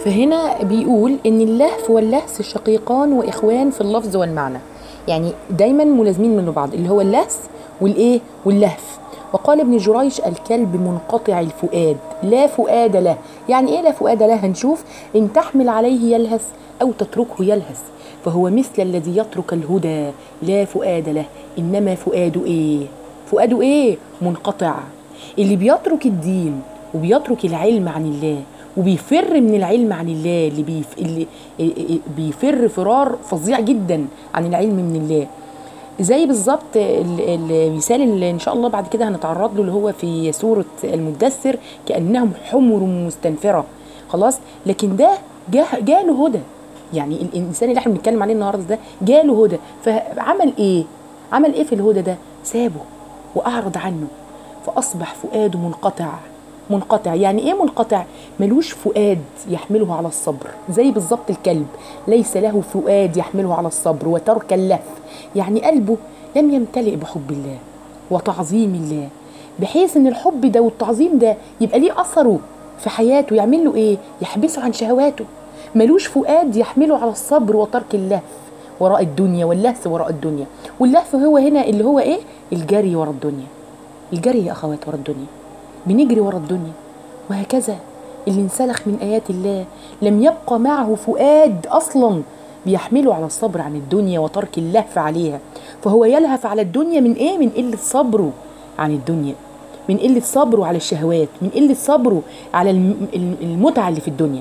فهنا بيقول ان اللهف واللهس شقيقان واخوان في اللفظ والمعنى يعني دايما ملازمين من بعض اللي هو اللهس والايه واللهف وقال ابن جريش الكلب منقطع الفؤاد لا فؤاد له يعني ايه لا فؤاد له هنشوف ان تحمل عليه يلهث او تتركه يلهث فهو مثل الذي يترك الهدى لا فؤاد له انما فؤاد ايه فؤاد ايه منقطع اللي بيترك الدين وبيترك العلم عن الله وبيفر من العلم عن الله اللي, بيف... اللي بيفر فرار فظيع جدا عن العلم من الله زي بالظبط ال- المثال اللي ان شاء الله بعد كده هنتعرض له اللي هو في سوره المدثر كانهم حمر مستنفره خلاص لكن ده جا- جاله هدى يعني الانسان اللي احنا بنتكلم عليه النهارده ده جاله هدى فعمل ايه عمل ايه في الهدى ده سابه واعرض عنه فاصبح فؤاده منقطع منقطع يعني ايه منقطع ملوش فؤاد يحمله على الصبر زي بالظبط الكلب ليس له فؤاد يحمله على الصبر وترك اللهف يعني قلبه لم يمتلئ بحب الله وتعظيم الله بحيث ان الحب ده والتعظيم ده يبقى ليه اثره في حياته يعمل له ايه يحبسه عن شهواته ملوش فؤاد يحمله على الصبر وترك اللهف وراء الدنيا واللهث وراء الدنيا واللهف هو هنا اللي هو ايه الجري وراء الدنيا الجري يا اخوات وراء الدنيا بنجري ورا الدنيا وهكذا اللي انسلخ من ايات الله لم يبقى معه فؤاد اصلا بيحمله على الصبر عن الدنيا وترك اللهف عليها فهو يلهف على الدنيا من ايه من قله صبره عن الدنيا من قله صبره على الشهوات من قله صبره على الم- الم- المتعه اللي في الدنيا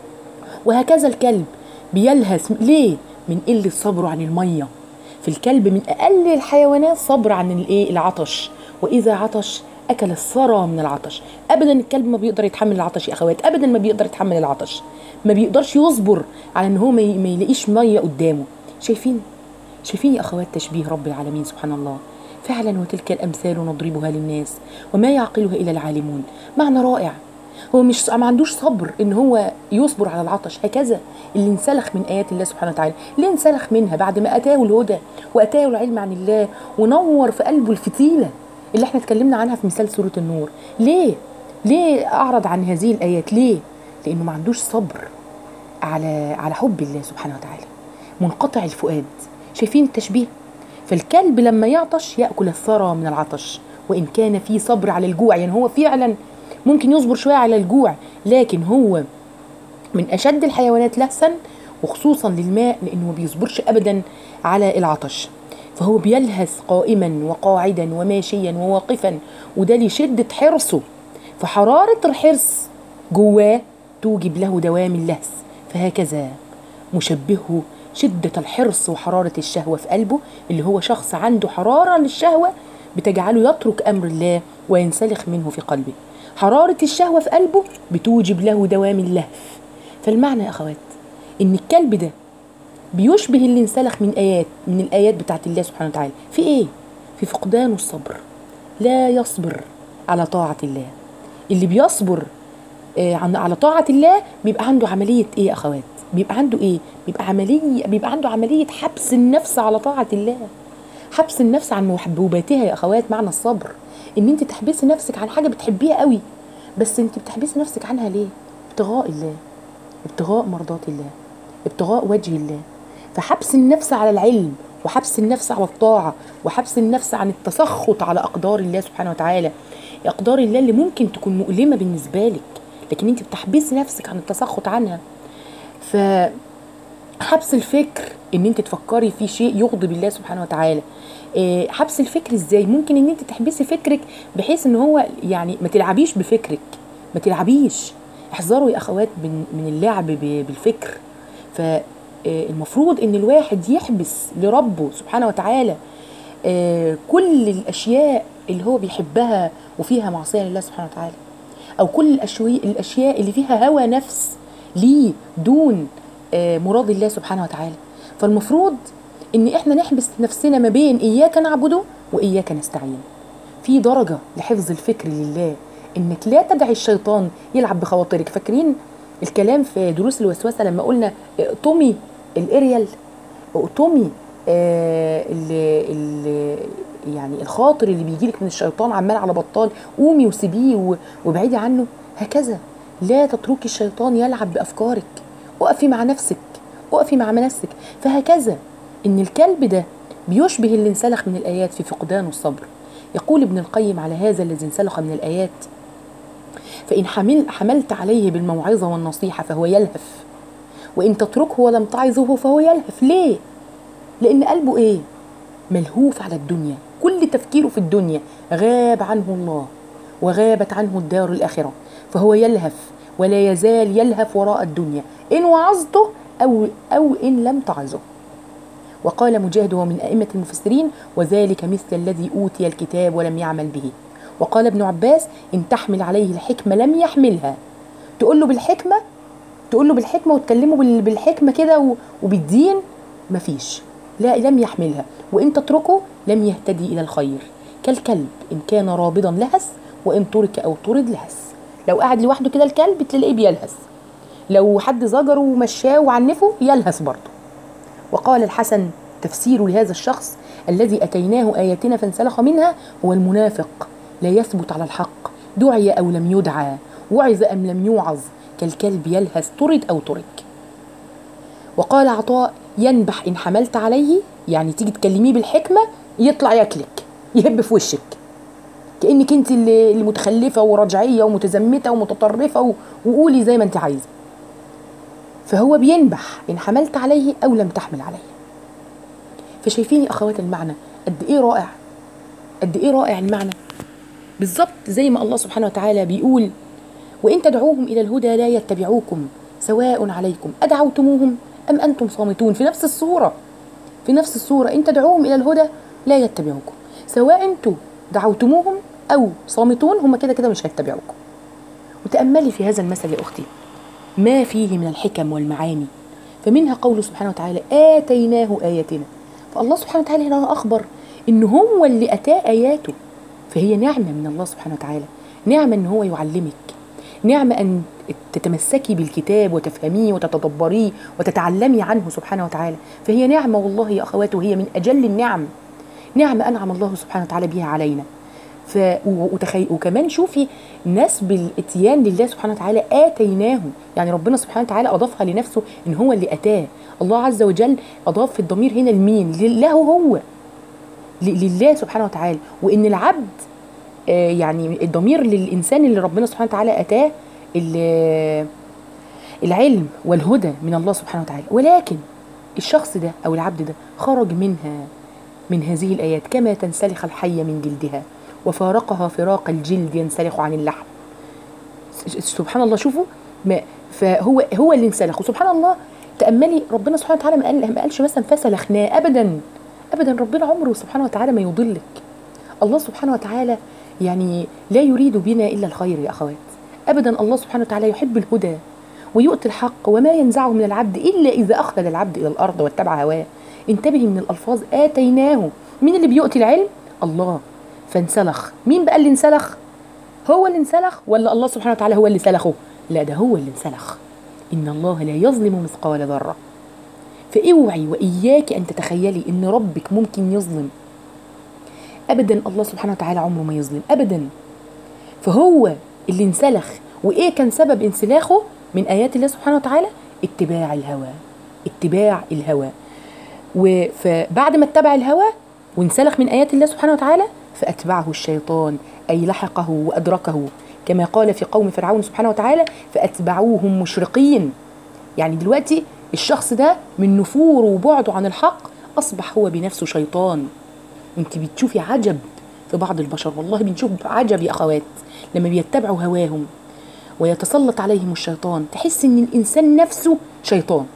وهكذا الكلب بيلهث ليه من قله صبره عن الميه في الكلب من اقل الحيوانات صبر عن الايه العطش واذا عطش اكل الثرى من العطش ابدا الكلب ما بيقدر يتحمل العطش يا اخوات ابدا ما بيقدر يتحمل العطش ما بيقدرش يصبر على ان هو ما ي- ما يلاقيش ميه قدامه شايفين شايفين يا اخوات تشبيه رب العالمين سبحان الله فعلا وتلك الامثال نضربها للناس وما يعقلها الا العالمون معنى رائع هو مش ما عندوش صبر ان هو يصبر على العطش هكذا اللي انسلخ من ايات الله سبحانه وتعالى ليه انسلخ منها بعد ما اتاه الهدى واتاه العلم عن الله ونور في قلبه الفتيله اللي احنا اتكلمنا عنها في مثال سوره النور ليه ليه اعرض عن هذه الايات ليه لانه ما عندوش صبر على على حب الله سبحانه وتعالى منقطع الفؤاد شايفين التشبيه فالكلب لما يعطش ياكل الثرى من العطش وان كان في صبر على الجوع يعني هو فعلا ممكن يصبر شويه على الجوع لكن هو من اشد الحيوانات لهثا وخصوصا للماء لانه ما بيصبرش ابدا على العطش فهو بيلهث قائما وقاعدا وماشيا وواقفا وده لشده حرصه فحراره الحرص جواه توجب له دوام اللهث فهكذا مشبهه شدة الحرص وحرارة الشهوة في قلبه اللي هو شخص عنده حرارة للشهوة بتجعله يترك أمر الله وينسلخ منه في قلبه حرارة الشهوة في قلبه بتوجب له دوام اللهف فالمعنى يا أخوات إن الكلب ده بيشبه اللي انسلخ من آيات من الآيات بتاعت الله سبحانه وتعالى في إيه؟ في فقدان الصبر لا يصبر على طاعة الله اللي بيصبر آه، عن- على طاعة الله بيبقى عنده عملية ايه يا اخوات بيبقى عنده ايه بيبقى عملية بيبقى عنده عملية حبس النفس على طاعة الله حبس النفس عن محبوباتها يا اخوات معنى الصبر ان انت تحبسي نفسك عن حاجة بتحبيها قوي بس انت بتحبسي نفسك عنها ليه ابتغاء الله ابتغاء مرضات الله ابتغاء وجه الله فحبس النفس على العلم وحبس النفس على الطاعة وحبس النفس عن التسخط على أقدار الله سبحانه وتعالى أقدار الله اللي ممكن تكون مؤلمة بالنسبة لك لكن انت بتحبسي نفسك عن التسخط عنها فحبس الفكر ان انت تفكري في شيء يغضب الله سبحانه وتعالى إيه، حبس الفكر ازاي ممكن ان انت تحبسي فكرك بحيث ان هو يعني ما تلعبيش بفكرك ما تلعبيش احذروا يا اخوات من من اللعب ب- بالفكر فالمفروض ان الواحد يحبس لربه سبحانه وتعالى آه، كل الاشياء اللي هو بيحبها وفيها معصيه لله سبحانه وتعالى او كل الاشياء الاشياء اللي فيها هوى نفس ليه دون آه، مراد الله سبحانه وتعالى فالمفروض ان احنا نحبس نفسنا ما بين اياك نعبده واياك نستعين في درجه لحفظ الفكر لله انك لا تدعي الشيطان يلعب بخواطرك فاكرين الكلام في دروس الوسوسه لما قلنا اقطمي الاريال اقطمي آه ال ال يعني الخاطر اللي بيجيلك من الشيطان عمال على بطال قومي وسيبيه و- وابعدي عنه هكذا لا تتركي الشيطان يلعب بافكارك وقفي مع نفسك وقفي مع نفسك فهكذا ان الكلب ده بيشبه اللي انسلخ من الايات في فقدان الصبر يقول ابن القيم على هذا الذي انسلخ من الايات فان حمل حملت عليه بالموعظه والنصيحه فهو يلهث وان تتركه ولم تعظه فهو يلهث ليه لان قلبه ايه ملهوف على الدنيا كل تفكيره في الدنيا غاب عنه الله وغابت عنه الدار الاخره فهو يلهث ولا يزال يلهث وراء الدنيا ان وعظته او او ان لم تعظه وقال مجاهد وهو من أئمة المفسرين وذلك مثل الذي أوتي الكتاب ولم يعمل به وقال ابن عباس إن تحمل عليه الحكمة لم يحملها تقول له بالحكمة تقول له بالحكمة وتكلمه بال- بالحكمة كده و- وبالدين مفيش لا لم يحملها وإن تتركه لم يهتدي إلى الخير كالكلب إن كان رابضا لهس وإن ترك أو طرد لهس لو قعد لوحده كده الكلب تلاقيه بيلهس لو حد زجره ومشاه وعنفه يلهس برضه وقال الحسن تفسير لهذا الشخص الذي أتيناه آياتنا فانسلخ منها هو المنافق لا يثبت على الحق دعي أو لم يدعى وعظ أم لم يوعظ كالكلب يلهث طرد أو ترك وقال عطاء ينبح إن حملت عليه يعني تيجي تكلميه بالحكمة يطلع ياكلك يهب في وشك كأنك انت اللي اللي متخلفة ورجعية ومتزمتة ومتطرفة و- وقولي زي ما انت عايزة فهو بينبح إن حملت عليه أو لم تحمل عليه فشايفين يا أخوات المعنى قد إيه رائع قد إيه رائع المعنى بالظبط زي ما الله سبحانه وتعالى بيقول وإن تدعوهم إلى الهدى لا يتبعوكم سواء عليكم أدعوتموهم أم أنتم صامتون في نفس الصورة في نفس الصورة إن تدعوهم إلى الهدى لا يتبعوكم سواء أنتم دعوتموهم أو صامتون هم كده كده مش هيتبعوكم وتأملي في هذا المثل يا أختي ما فيه من الحكم والمعاني فمنها قوله سبحانه وتعالى آتيناه آياتنا فالله سبحانه وتعالى هنا أخبر إن هو اللي أتاه آياته فهي نعمة من الله سبحانه وتعالى نعمة إن هو يعلمك نعمة أن تتمسكي بالكتاب وتفهميه وتتدبريه وتتعلمي عنه سبحانه وتعالى فهي نعمة والله يا أخوات وهي من أجل النعم نعمة أنعم الله سبحانه وتعالى بها علينا ف و- وتخي... وكمان شوفي نسب الاتيان لله سبحانه وتعالى اتيناه يعني ربنا سبحانه وتعالى اضافها لنفسه ان هو اللي اتاه الله عز وجل اضاف الضمير هنا لمين لله هو ل- لله سبحانه وتعالى وان العبد آه، يعني الضمير للانسان اللي ربنا سبحانه وتعالى اتاه ال- العلم والهدى من الله سبحانه وتعالى ولكن الشخص ده او العبد ده خرج منها من هذه الآيات كما تنسلخ الحية من جلدها وفارقها فراق الجلد ينسلخ عن اللحم س- سبحان الله شوفوا ما فهو هو اللي انسلخ وسبحان الله تأملي ربنا سبحانه وتعالى ما قال ما قالش مثلا فسلخناه أبدا أبدا ربنا عمره سبحانه وتعالى ما يضلك الله سبحانه وتعالى يعني لا يريد بنا إلا الخير يا أخوات أبدا الله سبحانه وتعالى يحب الهدى ويؤتي الحق وما ينزعه من العبد إلا إذا أخلد العبد إلى الأرض واتبع هواه انتبهي من الألفاظ آتيناه مين اللي بيؤتي العلم الله فانسلخ مين بقى اللي انسلخ هو اللي انسلخ ولا الله سبحانه وتعالى هو اللي سلخه لا ده هو اللي انسلخ إن الله لا يظلم مثقال ذرة فاوعي وإياك أن تتخيلي إن ربك ممكن يظلم أبدا الله سبحانه وتعالى عمره ما يظلم أبدا فهو اللي انسلخ وإيه كان سبب انسلاخه من آيات الله سبحانه وتعالى اتباع الهوى اتباع الهوى و- فبعد ما اتبع الهوى وانسلخ من آيات الله سبحانه وتعالى فأتبعه الشيطان أي لحقه وأدركه كما قال في قوم فرعون سبحانه وتعالى فأتبعوهم مشرقين يعني دلوقتي الشخص ده من نفوره وبعده عن الحق أصبح هو بنفسه شيطان انت بتشوفي عجب في بعض البشر والله بنشوف عجب يا أخوات لما بيتبعوا هواهم ويتسلط عليهم الشيطان تحس ان الانسان نفسه شيطان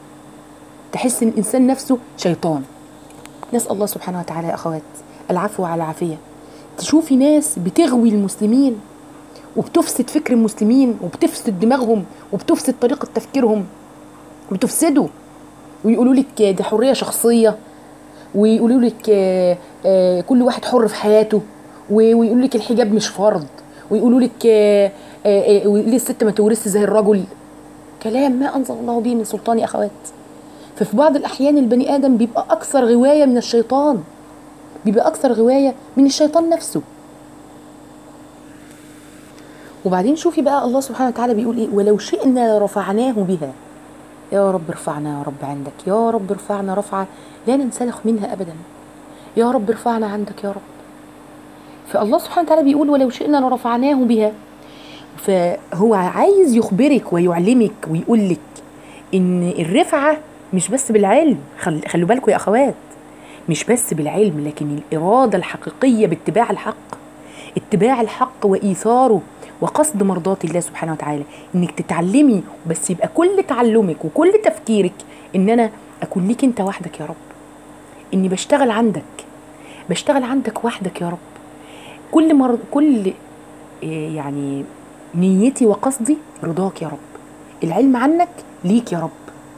تحس ان الانسان نفسه شيطان نسال الله سبحانه وتعالى يا اخوات العفو على العافيه تشوفي ناس بتغوي المسلمين وبتفسد فكر المسلمين وبتفسد دماغهم وبتفسد طريقه تفكيرهم بتفسدوا ويقولوا لك ده حريه شخصيه ويقولوا لك آه، آه، كل واحد حر في حياته و- ويقولوا لك الحجاب مش فرض ويقولوا لك آه، آه، آه، ليه الست ما تورثش زي الرجل كلام ما انزل الله به من سلطان يا اخوات ففي بعض الاحيان البني ادم بيبقى اكثر غوايه من الشيطان بيبقى اكثر غوايه من الشيطان نفسه وبعدين شوفي بقى الله سبحانه وتعالى بيقول ايه ولو شئنا لرفعناه بها يا رب ارفعنا يا رب عندك يا رب ارفعنا رفعة لا ننسلخ منها أبدا يا رب ارفعنا عندك يا رب فالله سبحانه وتعالى بيقول ولو شئنا لرفعناه بها فهو عايز يخبرك ويعلمك ويقول لك ان الرفعه مش بس بالعلم خل... خلوا بالكم يا اخوات مش بس بالعلم لكن الاراده الحقيقيه باتباع الحق اتباع الحق وايثاره وقصد مرضات الله سبحانه وتعالى انك تتعلمي بس يبقى كل تعلمك وكل تفكيرك ان انا اكون ليك انت وحدك يا رب اني بشتغل عندك بشتغل عندك وحدك يا رب كل مر كل إيه يعني نيتي وقصدي رضاك يا رب العلم عنك ليك يا رب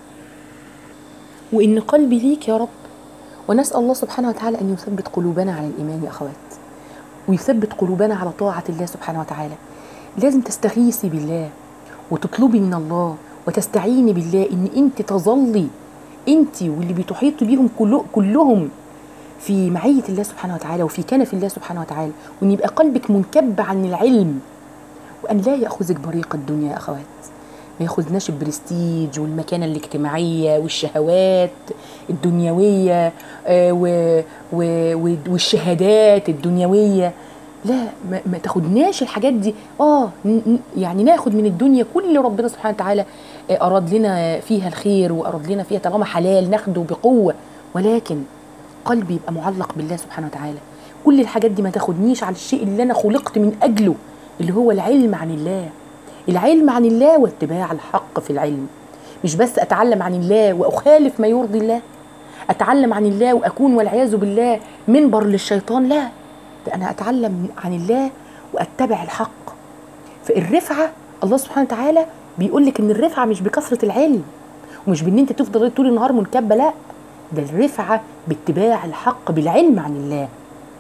وإن قلبي ليك يا رب ونسأل الله سبحانه وتعالى أن يثبت قلوبنا على الإيمان يا أخوات ويثبت قلوبنا على طاعة الله سبحانه وتعالى لازم تستغيثي بالله وتطلبي من الله وتستعيني بالله ان انت تظلي انت واللي بتحيط بيهم كله كلهم في معية الله سبحانه وتعالى وفي كنف الله سبحانه وتعالى وان يبقى قلبك منكب عن العلم وان لا ياخذك بريق الدنيا يا اخوات ما ياخذناش البرستيج والمكانه الاجتماعيه والشهوات الدنيويه آه و و و والشهادات الدنيويه لا ما, ما تاخدناش الحاجات دي اه يعني ناخد من الدنيا كل اللي ربنا سبحانه وتعالى اراد لنا فيها الخير واراد لنا فيها طالما حلال ناخده بقوه ولكن قلبي يبقى معلق بالله سبحانه وتعالى كل الحاجات دي ما تاخدنيش على الشيء اللي انا خلقت من اجله اللي هو العلم عن الله العلم عن الله واتباع الحق في العلم مش بس اتعلم عن الله واخالف ما يرضي الله اتعلم عن الله واكون والعياذ بالله منبر للشيطان لا ده انا اتعلم عن الله واتبع الحق فالرفعه الله سبحانه وتعالى بيقول لك ان الرفعه مش بكثره العلم ومش بان انت تفضل طول النهار منكبه لا ده الرفعه باتباع الحق بالعلم عن الله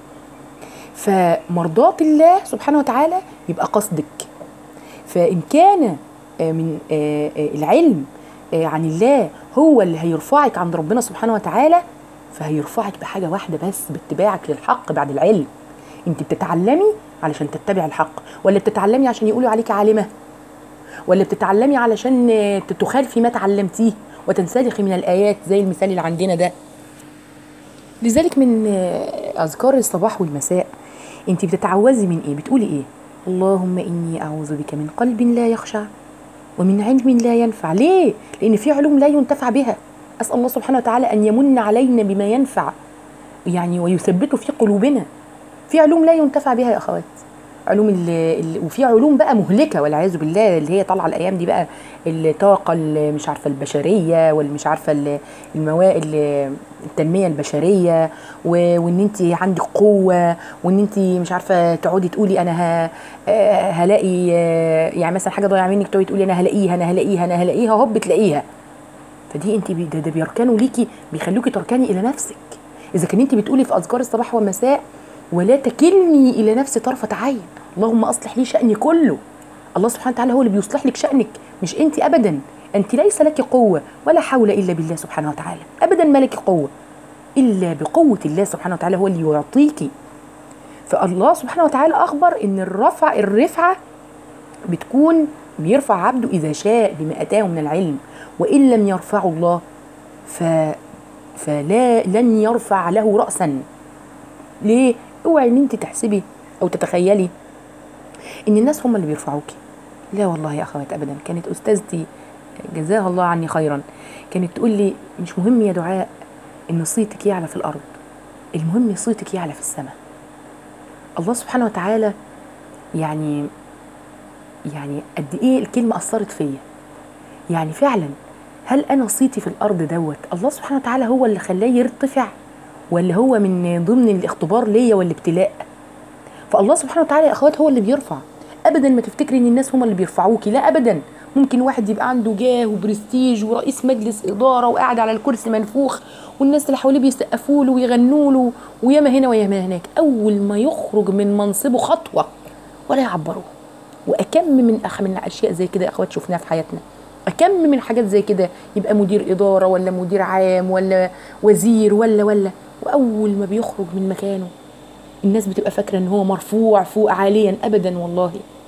فمرضات الله سبحانه وتعالى يبقى قصدك فإن كان من العلم عن الله هو اللي هيرفعك عند ربنا سبحانه وتعالى فهيرفعك بحاجة واحدة بس باتباعك للحق بعد العلم انت بتتعلمي علشان تتبع الحق ولا بتتعلمي عشان يقولوا عليك عالمة ولا بتتعلمي علشان تخالفي ما تعلمتيه وتنسلخي من الآيات زي المثال اللي عندنا ده لذلك من أذكار الصباح والمساء انت بتتعوذي من ايه بتقولي ايه اللهم إني أعوذ بك من قلب لا يخشع ومن علم لا ينفع ليه؟ لأن في علوم لا ينتفع بها أسأل الله سبحانه وتعالى أن يمن علينا بما ينفع يعني ويثبته في قلوبنا في علوم لا ينتفع بها يا أخوات علوم ال ال وفي علوم بقى مهلكة والعياذ بالله اللي هي طالعة الأيام دي بقى الطاقة مش عارفة البشرية والمش عارفة المواد التنمية البشرية وان انت عندك قوة وان انت مش عارفة تقعدي تقولي انا هلاقي يعني مثلا حاجة ضايعة منك تقعدي تقولي انا هلاقيها انا هلاقيها انا هلاقيها هوب تلاقيها فدي انت ده, ده بيركنوا ليكي بيخلوكي تركني الى نفسك اذا كان انت بتقولي في اذكار الصباح والمساء ولا تكلني الى نفسي طرفة عين اللهم اصلح لي شأني كله الله سبحانه وتعالى هو اللي بيصلح لك شأنك مش انت ابدا انت ليس لك قوة ولا حول الا بالله سبحانه وتعالى ابدا ما لك قوة الا بقوة الله سبحانه وتعالى هو اللي يعطيكي فالله سبحانه وتعالى اخبر ان الرفع الرفعة بتكون بيرفع عبده اذا شاء بما اتاه من العلم وان لم يرفعه الله ف فلا لن يرفع له رأسا ليه اوعي ان انت تحسبي او تتخيلي ان الناس هم اللي بيرفعوكي لا والله يا اخوات ابدا كانت استاذتي جزاها الله عني خيرا كانت تقول لي مش مهم يا دعاء ان صيتك يعلى في الارض المهم صيتك يعلى في السماء الله سبحانه وتعالى يعني يعني قد ايه الكلمه اثرت فيا يعني فعلا هل انا صيتي في الارض دوت الله سبحانه وتعالى هو اللي خلاه يرتفع ولا هو من ضمن الاختبار ليا والابتلاء فالله سبحانه وتعالى يا اخوات هو اللي بيرفع ابدا ما تفتكري ان الناس هم اللي بيرفعوكي لا ابدا ممكن واحد يبقى عنده جاه وبرستيج ورئيس مجلس اداره وقاعد على الكرسي منفوخ والناس اللي حواليه بيسقفوا له ويغنوا له وياما هنا وياما هناك اول ما يخرج من منصبه خطوه ولا يعبروه واكم من أخ من اشياء زي كده يا اخوات شفناها في حياتنا اكم من حاجات زي كده يبقى مدير اداره ولا مدير عام ولا وزير ولا ولا واول ما بيخرج من مكانه الناس بتبقى فاكره ان هو مرفوع فوق عاليا ابدا والله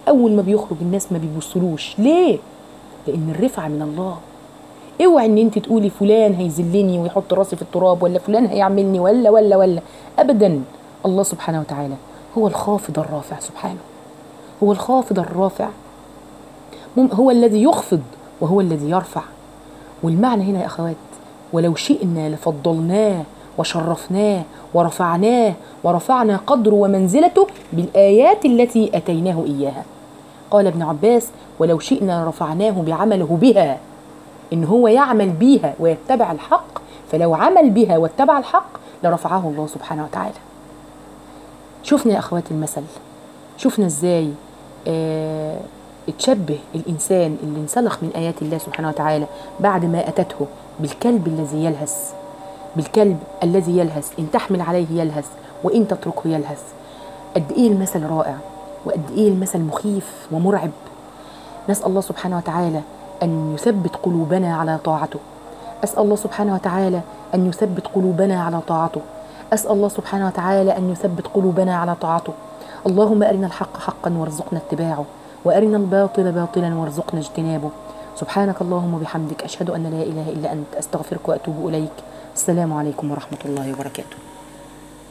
اول ما بيخرج الناس ما بيبصلوش ليه لان الرفعه من الله اوعي ان انت تقولي فلان هيذلني ويحط راسي في التراب ولا فلان هيعملني ولا ولا ولا ابدا الله سبحانه وتعالى هو الخافض الرافع سبحانه هو الخافض الرافع مم- هو الذي يخفض وهو الذي يرفع والمعنى هنا يا اخوات ولو شئنا لفضلناه وشرفناه ورفعناه ورفعنا قدره ومنزلته بالايات التي اتيناه اياها قال ابن عباس ولو شئنا لرفعناه بعمله بها ان هو يعمل بيها ويتبع الحق فلو عمل بها واتبع الحق لرفعه الله سبحانه وتعالى شفنا يا اخوات المثل شفنا ازاي آه اتشبه الانسان اللي انسلخ من ايات الله سبحانه وتعالى بعد ما اتته بالكلب الذي يلهث بالكلب الذي يلهث ان تحمل عليه يلهث وان تتركه يلهث قد ايه المثل رائع وقد ايه المثل مخيف ومرعب نسال الله سبحانه وتعالى ان يثبت قلوبنا على طاعته اسال الله سبحانه وتعالى ان يثبت قلوبنا على طاعته اسال الله سبحانه وتعالى ان يثبت قلوبنا على طاعته اللهم ارنا الحق حقا وارزقنا اتباعه وارنا الباطل باطلا وارزقنا اجتنابه سبحانك اللهم وبحمدك اشهد ان لا اله الا انت استغفرك واتوب اليك السلام عليكم ورحمه الله وبركاته